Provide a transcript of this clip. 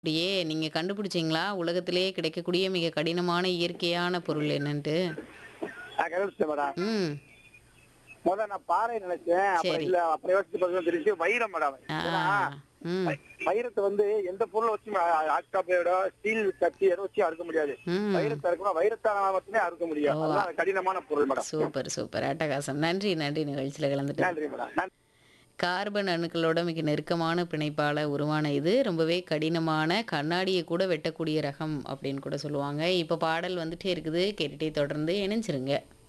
அப்படியே நீங்க கண்டுபிடிச்சீங்களா? உலகத்திலேயே கிடைக்கக்கூடிய மிக கடினமான இயற்கையான பொருள் என்னன்ட்டு? நான் கண்டுபிடிச்சேன் மேடம் ம். முதல்ல நான் பாறை நினைச்சேன் அப்புறம் சரி. இல்ல அப்புறம் யோசிச்சு பார்த்தா தெரிஞ்சு வைரம் மேடம் ஆ. ஏன்னா, ம். வை- வைரத்தை வந்து எந்த பொருளை வச்சு ஆக்டாப்பையோட ஸ்டீல் கத்தி எதை வச்சு அறுக்க முடியாது ம். வைரத்தை அறுக்கணும் வைரத்தால மட்டுமே அறுக்க முடியும் ஓ. அதுதான் கடினமான பொருள் மேடம் சூப்பர் சூப்பர் அட்டகாசம் நன்றி நன்றி நிகழ்ச்சியில் கலந்துட்டு நன்றி மேடம் நன்றி கார்பன் அணுக்களோட மிக நெருக்கமான பிணைப்பால உருவான இது ரொம்பவே கடினமான கண்ணாடியை கூட வெட்டக்கூடிய ரகம் அப்படின்னு கூட சொல்லுவாங்க இப்போ பாடல் வந்துட்டே இருக்குது கேட்டுட்டே தொடர்ந்து இணைஞ்சிருங்க